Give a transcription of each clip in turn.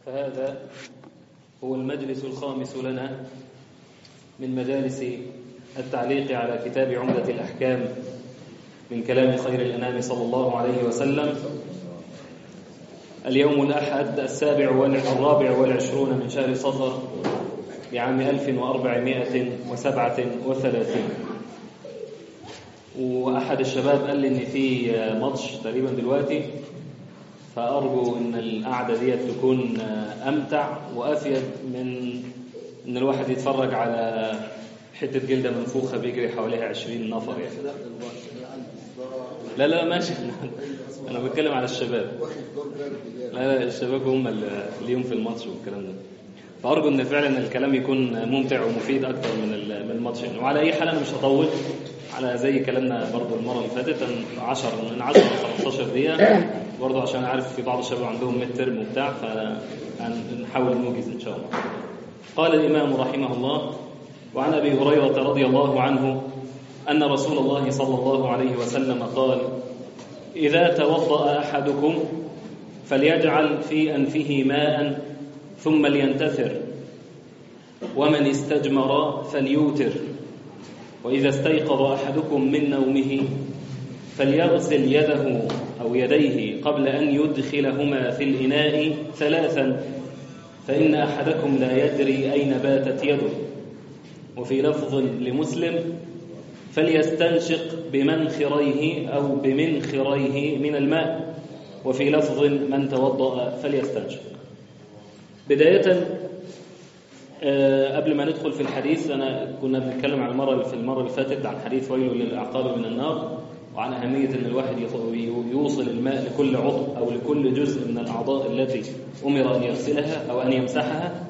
فهذا هو المجلس الخامس لنا من مجالس التعليق على كتاب عمدة الأحكام من كلام خير الأنام صلى الله عليه وسلم اليوم الأحد السابع والرابع والعشرون من شهر صفر لعام 1437 وأحد الشباب قال لي إن في ماتش تقريبا دلوقتي فأرجو إن القعدة دي تكون أمتع وأفيد من إن الواحد يتفرج على حتة جلدة منفوخة بيجري حواليها 20 نفر يعني لا لا ماشي أنا بتكلم على الشباب لا لا الشباب هم اللي ليهم في الماتش والكلام ده فأرجو إن فعلا الكلام يكون ممتع ومفيد أكتر من من الماتش يعني. وعلى أي حال أنا مش هطول على زي كلامنا برضو المرة اللي فاتت 10 من 10 ل 15 دقيقة برضو عشان عارف في بعض الشباب عندهم ميد ترم وبتاع فهنحاول نوجز إن شاء الله قال الإمام رحمه الله وعن أبي هريرة رضي الله عنه أن رسول الله صلى الله عليه وسلم قال إذا توضأ أحدكم فليجعل في أنفه ماء ثم لينتثر ومن استجمر فليوتر وإذا استيقظ أحدكم من نومه فليغسل يده أو يديه قبل أن يدخلهما في الإناء ثلاثا فإن أحدكم لا يدري أين باتت يده وفي لفظ لمسلم فليستنشق بمنخريه أو بمنخريه من الماء وفي لفظ من توضأ فليستنشق بداية قبل ما ندخل في الحديث أنا كنا بنتكلم عن المرة في المرة اللي فاتت عن حديث ويل للأعقاب من النار وعن أهمية أن الواحد يوصل الماء لكل عضو أو لكل جزء من الأعضاء التي أمر أن يغسلها أو أن يمسحها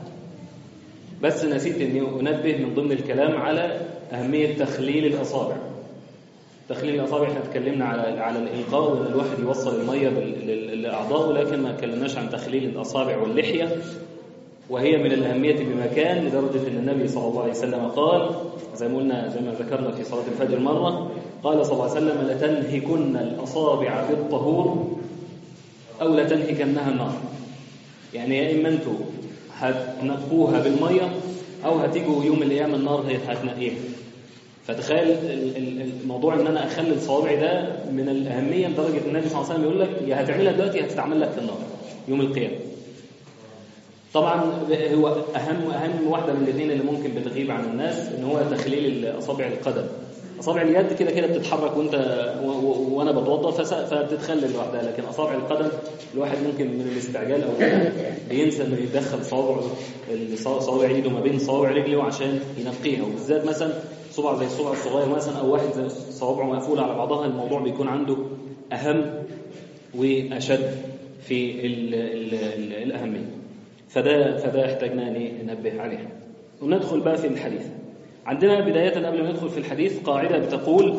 بس نسيت أني أنبه من ضمن الكلام على أهمية تخليل الأصابع تخليل الأصابع احنا اتكلمنا على على الإلقاء وأن الواحد يوصل المية لأعضائه لكن ما اتكلمناش عن تخليل الأصابع واللحية وهي من الأهمية بمكان لدرجة أن النبي صلى الله عليه وسلم قال زي ما قلنا زي ما ذكرنا في صلاة الفجر مرة قال صلى الله عليه وسلم لتنهكن الأصابع بالطهور أو لتنهكنها النار يعني يا إما أنتوا هتنقوها بالمية أو هتيجوا يوم القيامة النار هتنقيها فتخيل الموضوع ان انا اخلي صوابعي ده من الاهميه لدرجه النبي صلى الله عليه وسلم يقول لك يا هتعملها دلوقتي هتتعمل لك في النار يوم القيامه طبعا هو اهم اهم واحده من الاثنين اللي ممكن بتغيب عن الناس ان هو تخليل اصابع القدم اصابع اليد كده كده بتتحرك وانت وانا بتوضا فبتتخلل لوحدها لكن اصابع القدم الواحد ممكن من الاستعجال او بينسى انه يدخل صوابعه صوابع ايده ما بين صوابع رجله عشان ينقيها وبالذات مثلا صبع زي الصبع الصغير مثلا او واحد زي صوابعه مقفوله على بعضها الموضوع بيكون عنده اهم واشد في ال ال ال الاهميه فده فده احتاجنا ننبه عليه وندخل بقى في الحديث عندنا بداية قبل ما ندخل في الحديث قاعدة بتقول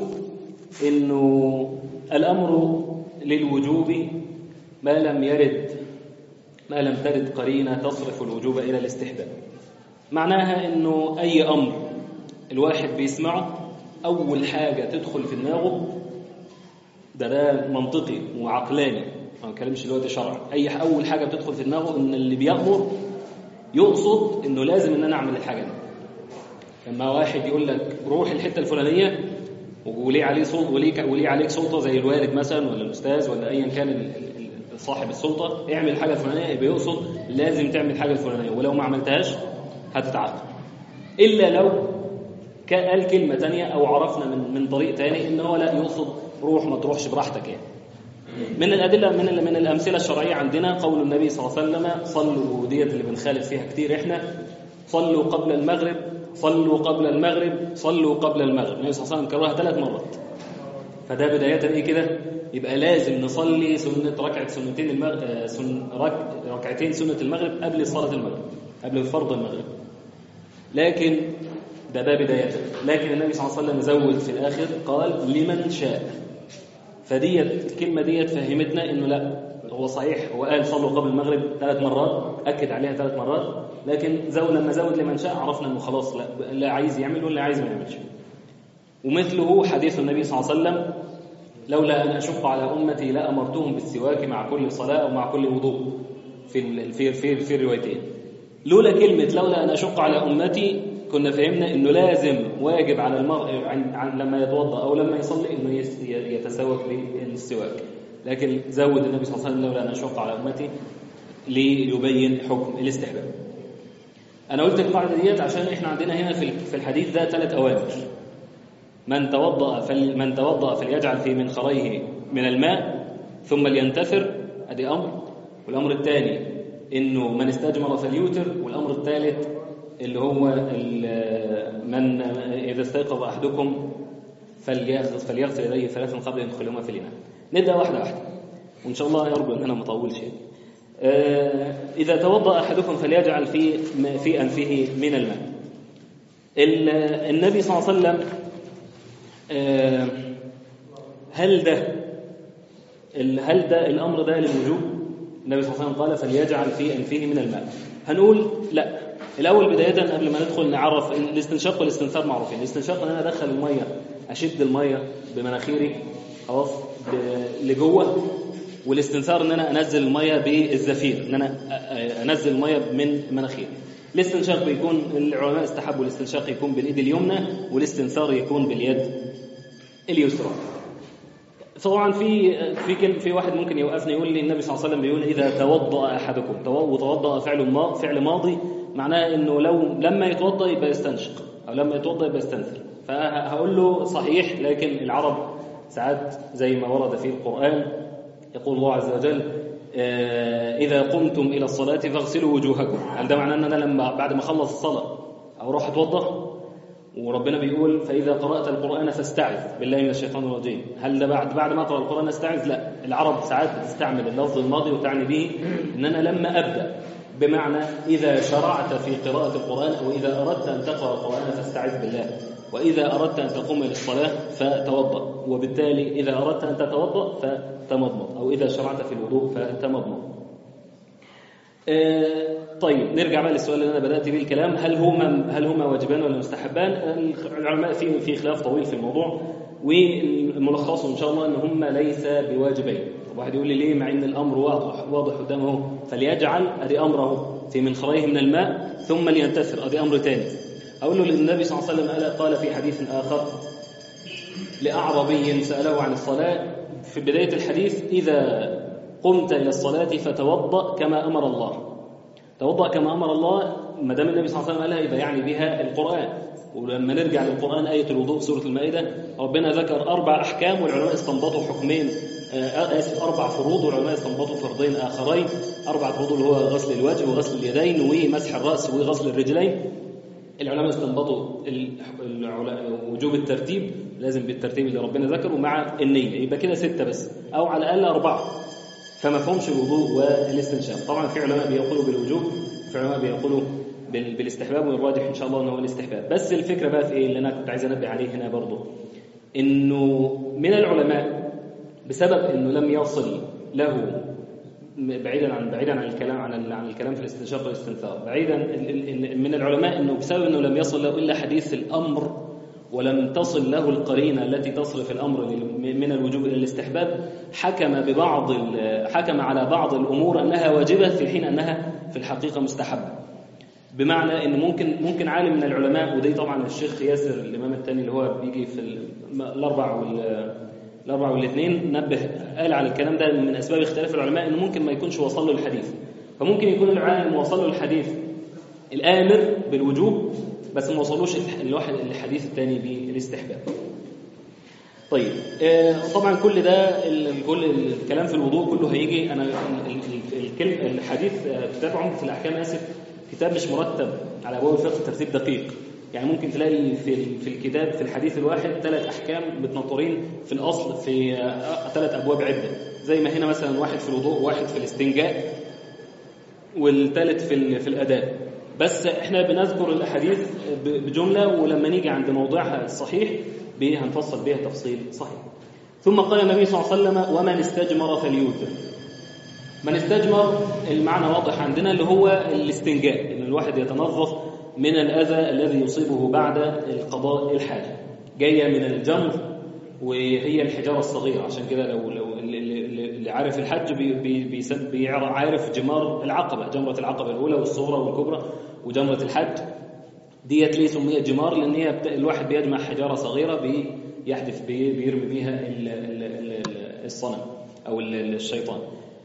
إنه الأمر للوجوب ما لم يرد ما لم ترد قرينة تصرف الوجوب إلى الاستحباب معناها إنه أي أمر الواحد بيسمعه أول حاجة تدخل في دماغه ده ده منطقي وعقلاني ما بتكلمش دلوقتي شرعي أي أول حاجة بتدخل في دماغه إن اللي بيأمر يقصد إنه لازم إن أنا أعمل الحاجة دي لما واحد يقول لك روح الحته الفلانيه وليه عليه صوت وليه وليه عليك سلطه زي الوالد مثلا ولا الاستاذ ولا ايا كان صاحب السلطه اعمل الحاجه الفلانيه يبقى يقصد لازم تعمل الحاجه الفلانيه ولو ما عملتهاش هتتعاقب الا لو قال كلمه ثانيه او عرفنا من من طريق ثاني ان هو لا يقصد روح ما تروحش براحتك يعني من الادله من من الامثله الشرعيه عندنا قول النبي صلى الله عليه وسلم صلوا وديت اللي بنخالف فيها كتير احنا صلوا قبل المغرب صلوا قبل المغرب صلوا قبل المغرب النبي صلى الله عليه وسلم كررها ثلاث مرات فده بداية ايه كده يبقى لازم نصلي سنة ركعة سنتين المغرب سن رك... ركعتين سنة المغرب قبل صلاة المغرب قبل فرض المغرب لكن ده ده بداية لكن النبي صلى الله عليه وسلم زود في الآخر قال لمن شاء فديت الكلمة ديت فهمتنا انه لا هو صحيح هو قال صلوا قبل المغرب ثلاث مرات أكد عليها ثلاث مرات لكن زود لما زود لمن شاء عرفنا انه خلاص لا اللي عايز يعمل واللي عايز ما يعملش ومثله حديث النبي صلى الله عليه وسلم لولا ان اشق على امتي لامرتهم بالسواك مع كل صلاه او مع كل وضوء في في في, في الروايتين لولا كلمة لولا أن أشق على أمتي كنا فهمنا أنه لازم واجب على المرء عن, عن لما يتوضأ أو لما يصلي أنه يتسوق بالسواك لكن زود النبي صلى الله عليه وسلم لولا أن أشق على أمتي ليبين حكم الاستحباب أنا قلت القاعدة ديت عشان إحنا عندنا هنا في الحديث ده ثلاث أوامر من توضأ فل من توضأ فليجعل في منخريه من الماء ثم لينتثر ادي امر والامر الثاني انه من استجمر فليوتر والامر الثالث اللي هو من اذا استيقظ احدكم فليغسل يديه ثلاثا قبل ان يدخلهما في الاناء نبدا واحده واحده وان شاء الله يرجو ان انا ما اطولش اذا توضا احدكم فليجعل في في انفه من الماء النبي صلى الله عليه وسلم هل ده هل ده الامر ده للوجوب النبي صلى الله عليه وسلم قال فليجعل في انفه من الماء هنقول لا الاول بدايه قبل ما ندخل نعرف الاستنشاق والاستنثار معروفين الاستنشاق ان انا ادخل الميه اشد الميه بمناخيري خلاص لجوه والاستنثار ان انا انزل الميه بالزفير ان انا انزل الميه من مناخيري الاستنشاق بيكون العلماء استحبوا الاستنشاق يكون بالايد اليمنى والاستنثار يكون باليد اليسرى طبعا في في كلمه في واحد ممكن يوقفني يقول لي النبي صلى الله عليه وسلم بيقول اذا توضا احدكم وتوضا فعل ما فعل ماضي معناه انه لو لما يتوضا يبقى يستنشق او لما يتوضا يبقى يستنثر فهقول له صحيح لكن العرب ساعات زي ما ورد في القران يقول الله عز وجل اذا قمتم الى الصلاه فاغسلوا وجوهكم هل ده معناه ان انا لما بعد ما اخلص الصلاه اروح اتوضا وربنا بيقول فإذا قرأت القرآن فاستعذ بالله من الشيطان الرجيم هل ده بعد بعد ما أقرأ القرآن استعذ لا العرب ساعات بتستعمل اللفظ الماضي وتعني به إن أنا لما أبدأ بمعنى إذا شرعت في قراءة القرآن أو إذا أردت أن تقرأ القرآن فاستعذ بالله وإذا أردت أن تقوم للصلاة فتوضأ وبالتالي إذا أردت أن تتوضأ فتمضمض أو إذا شرعت في الوضوء فتمضمض طيب نرجع بقى للسؤال اللي انا بدات بيه الكلام هل هما هل هما واجبان ولا مستحبان العلماء في في خلاف طويل في الموضوع والملخص ان شاء الله ان هما ليس بواجبين طب واحد يقول لي ليه مع ان الامر واضح واضح قدامه فليجعل ادي امره في منخريه من الماء ثم لينتثر ادي امر ثاني اقول له النبي صلى الله عليه وسلم قال في حديث اخر لاعرابي ساله عن الصلاه في بدايه الحديث اذا قمت إلى الصلاة فتوضأ كما أمر الله توضأ كما أمر الله ما دام النبي صلى الله عليه وسلم قالها يبقى يعني بها القرآن ولما نرجع للقرآن آية الوضوء سورة المائدة ربنا ذكر أربع أحكام والعلماء استنبطوا حكمين آسف أربع فروض والعلماء استنبطوا فرضين آخرين أربع فروض اللي هو غسل الوجه وغسل اليدين ومسح الرأس وغسل الرجلين العلماء استنبطوا وجوب الترتيب لازم بالترتيب اللي ربنا ذكره مع النية يبقى كده ستة بس أو على الأقل أربعة فما فهمش الوضوء والاستنشاق طبعا في علماء بيقولوا بالوجوب في علماء بيقولوا بالاستحباب والراجح ان شاء الله ان هو الاستحباب بس الفكره بقى في ايه اللي انا كنت عايز انبه عليه هنا برضه انه من العلماء بسبب انه لم يصل له بعيدا عن بعيدا عن الكلام عن عن الكلام في الاستنشاق والاستنثار بعيدا من العلماء انه بسبب انه لم يصل له الا حديث الامر ولم تصل له القرينة التي تصرف الأمر من الوجوب إلى الاستحباب حكم ببعض حكم على بعض الأمور أنها واجبة في حين أنها في الحقيقة مستحبة بمعنى ان ممكن ممكن عالم من العلماء ودي طبعا الشيخ ياسر الامام الثاني اللي هو بيجي في الاربع وال الاربع والاثنين نبه قال على الكلام ده من اسباب اختلاف العلماء انه ممكن ما يكونش وصل له الحديث فممكن يكون العالم وصل له الحديث الامر بالوجوب بس ما وصلوش الواحد الحديث الثاني بالاستحباب طيب طبعا كل ده كل الكلام في الوضوء كله هيجي انا الكلمه الحديث كتاب عمده الاحكام اسف كتاب مش مرتب على ابواب الفقه ترتيب دقيق يعني ممكن تلاقي في في الكتاب في الحديث الواحد ثلاث احكام متنطرين في الاصل في ثلاث ابواب عده زي ما هنا مثلا واحد في الوضوء واحد في الاستنجاء والثالث في في الاداء بس احنا بنذكر الاحاديث بجمله ولما نيجي عند موضعها الصحيح هنفصل بها تفصيل صحيح ثم قال النبي صلى الله عليه وسلم ومن استجمر فليوتر من استجمر المعنى واضح عندنا اللي هو الاستنجاء ان الواحد يتنظف من الاذى الذي يصيبه بعد القضاء الحاجه جايه من الجمر وهي الحجاره الصغيره عشان كده لو لو اللي عارف الحج بي بي بيس- بيعرف عارف جمار العقبة جمرة العقبة الأولى والصغرى والكبرى وجمرة الحج ديت ليه سميت جمار لأن هي بت- الواحد بيجمع حجارة صغيرة بيحدث بي بيرمي بيها ال- ال- ال- الصنم أو ال- الشيطان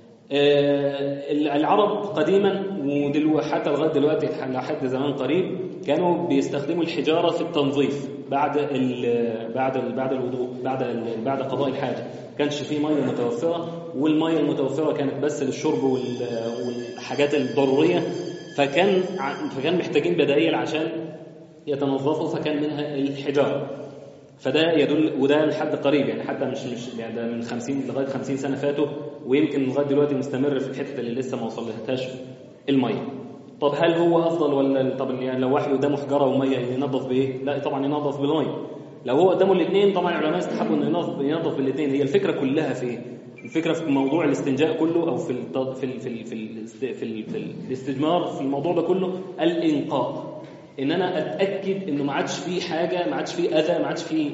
آه، العرب قديما ودلوقتي حتى لغايه دلوقتي لحد زمان قريب كانوا بيستخدموا الحجاره في التنظيف بعد ال بعد ال بعد الوضوء بعد ال بعد قضاء الحاجه كانش فيه ميه متوفره والميه المتوفره كانت بس للشرب وال- والحاجات الضروريه فكان ع- فكان محتاجين بدائل عشان يتنظفوا فكان منها الحجاره فده يدل وده لحد قريب يعني حتى مش مش يعني ده من 50 لغايه 50 سنه فاتوا ويمكن لغايه دلوقتي مستمر في الحته اللي لسه ما وصلتهاش الميه. طب هل هو افضل ولا طب يعني لو واحد قدامه حجاره وميه ينظف بايه؟ لا طبعا ينظف بالميه. لو هو قدامه الاثنين طبعا العلماء استحبوا انه ينظف ينظف بالاثنين هي الفكره كلها في ايه؟ الفكره في موضوع الاستنجاء كله او في الت- في ال- في ال- في ال- في, ال- في الاستجمار في الموضوع ده كله الانقاء ان انا اتاكد انه ما عادش فيه حاجه ما عادش فيه اذى ما عادش فيه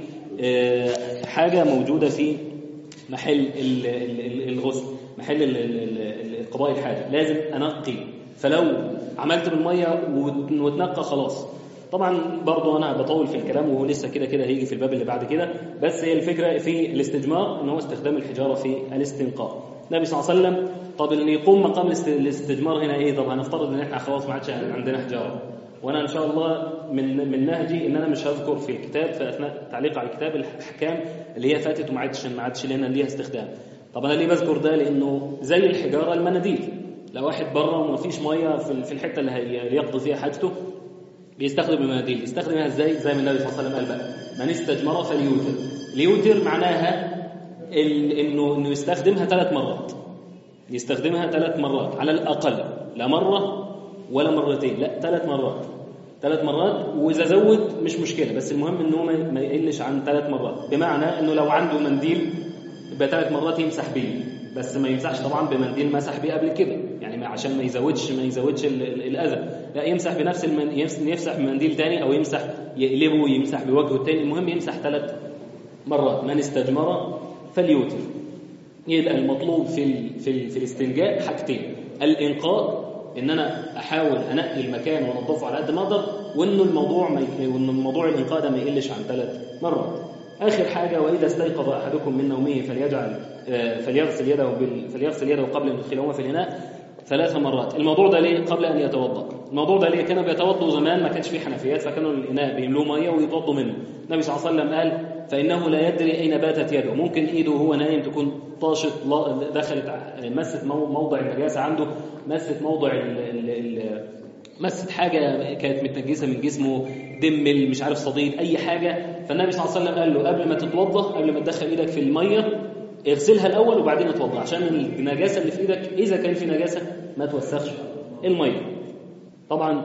آه، حاجه موجوده في محل ال- ال- ال- الغسل محل ال- ال- ال- قضاء الحاجه لازم انقي فلو عملت بالميه وت- وتنقى خلاص طبعا برضو انا بطول في الكلام وهو لسه كده كده هيجي في الباب اللي بعد كده بس هي الفكره في الاستجمار ان هو استخدام الحجاره في الاستنقاء النبي صلى الله عليه وسلم طب اللي يقوم مقام الاست- الاستجمار هنا ايه طب هنفترض ان احنا خلاص ما عادش عندنا حجاره وانا ان شاء الله من من نهجي ان انا مش هذكر في الكتاب في اثناء التعليق على الكتاب الاحكام اللي هي فاتت وما عادش ما عادش لنا ليها استخدام طب انا ليه بذكر ده لانه زي الحجاره المناديل لو واحد بره وما فيش ميه في في الحته اللي هي- اللي يقضي فيها حاجته بيستخدم المناديل يستخدمها ازاي زي ما النبي صلى الله عليه وسلم قال بقى من استجمر فليوتر ليوتر معناها ال- انه انه يستخدمها ثلاث مرات يستخدمها ثلاث مرات على الاقل لا مره ولا مرتين لا ثلاث مرات ثلاث مرات واذا زود مش مشكله بس المهم ان هو ما ما يقلش عن ثلاث مرات بمعنى انه لو عنده منديل يبقى ثلاث مرات يمسح بيه بس ما يمسحش طبعا بمنديل مسح بيه قبل كده يعني ما- عشان ما يزودش ما يزودش ال- ال- الاذى لا يمسح بنفس المن... يمس- يمسح بمنديل تاني او يمسح يقلبه يمسح بوجهه التاني المهم يمسح ثلاث مرات من استجمر فليوتر يبقى المطلوب في ال... في, ال... في الاستنجاء حاجتين الانقاء ان انا احاول انقي المكان وانظفه على قد ما اقدر وانه الموضوع ما ي... وان الموضوع الانقاء ده ما يقلش عن ثلاث مرات اخر حاجه واذا استيقظ احدكم من نومه فليجعل آه، فليغسل يده بال... فليغسل يده قبل ان يدخلهما في الاناء ثلاث مرات الموضوع ده ليه قبل ان يتوضا الموضوع ده ليه كانوا بيتوضوا زمان ما كانش فيه حنفيات فكانوا الاناء بيملوه ميه ويتوضوا منه النبي صلى الله عليه وسلم قال فانه لا يدري اين باتت يده ممكن ايده وهو نايم تكون طاشت لا- دخلت ع- مست مو- موضع النجاسه عنده مست موضع ال ال ال مست حاجه كانت متنجسه من جسمه دم مش عارف صديد اي حاجه فالنبي صلى الله عليه وسلم قال له قبل ما تتوضا قبل ما تدخل ايدك في الميه اغسلها الاول وبعدين اتوضا عشان النجاسه اللي في ايدك اذا كان في نجاسه ما توسخش الميه طبعا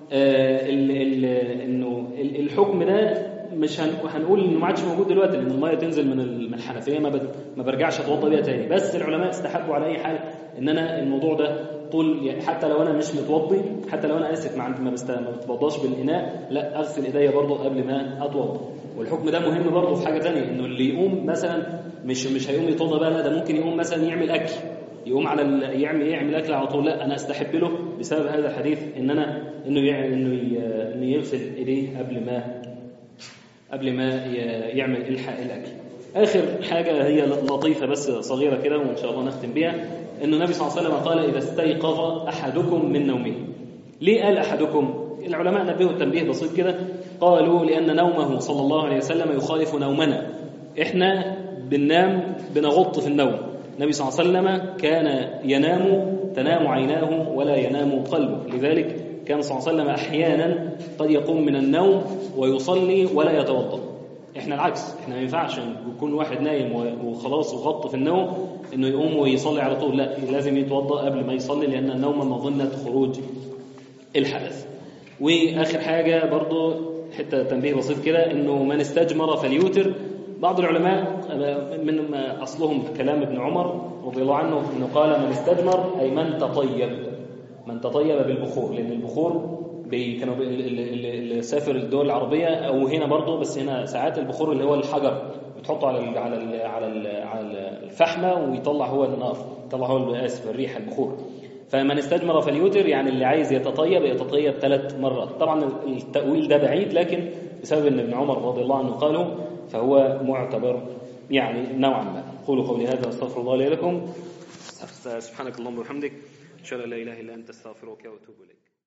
آه، ال- ال- انه ال- الحكم ده مش هن- هنقول انه ما عادش موجود دلوقتي لان الميه تنزل من ال- من الحنفيه ما بت- ما برجعش اتوضا بيها تاني بس العلماء استحبوا على اي حال ان انا الموضوع ده طول يعني حتى لو انا مش متوضي حتى لو انا اسف ما عندي ما, بست... ما بتوضاش بالاناء لا اغسل ايديا برضه قبل ما اتوضا والحكم ده مهم برضه في حاجه ثانيه انه اللي يقوم مثلا مش مش هيقوم يتوضا بقى لا ده ممكن يقوم مثلا يعمل اكل يقوم على ال... يعمل يعمل اكل على طول لا انا استحب له بسبب هذا الحديث ان انا انه يع... انه ي... انه يغسل ايديه قبل ما قبل ما ي... يعمل الحق الاكل اخر حاجه هي لطيفه بس صغيره كده وان شاء الله نختم بيها انه النبي صلى الله عليه وسلم قال اذا استيقظ احدكم من نومه ليه قال احدكم العلماء نبهوا التنبيه بسيط كده قالوا لان نومه صلى الله عليه وسلم يخالف نومنا احنا بننام بنغط في النوم النبي صلى الله عليه وسلم كان ينام تنام عيناه ولا ينام قلبه لذلك كان صلى الله عليه وسلم احيانا قد يقوم من النوم ويصلي ولا يتوضا احنا العكس احنا ما ينفعش يكون واحد نايم وخلاص وغط في النوم انه يقوم ويصلي على طول لا لازم يتوضا قبل ما يصلي لان النوم مظنه خروج الحدث واخر حاجه برضو حته تنبيه بسيط كده انه من استجمر فليوتر بعض العلماء من اصلهم كلام ابن عمر رضي الله عنه انه قال من استجمر اي من تطيب من تطيب بالبخور لان البخور بي كانوا اللي سافر الدول العربيه او هنا برضه بس هنا ساعات البخور اللي هو الحجر بتحطه على ال على ال على ال على الفحمة ويطلع هو النار يطلع هو آسف الريح البخور فمن استجمر فليوتر يعني اللي عايز يتطيب يتطيب ثلاث مرات طبعا التأويل ده بعيد لكن بسبب ان ابن عمر رضي الله عنه قاله فهو معتبر يعني نوعا ما قولوا قولي هذا واستغفر الله لي لكم سبحانك اللهم وبحمدك اشهد ان لا اله الا انت استغفرك واتوب اليك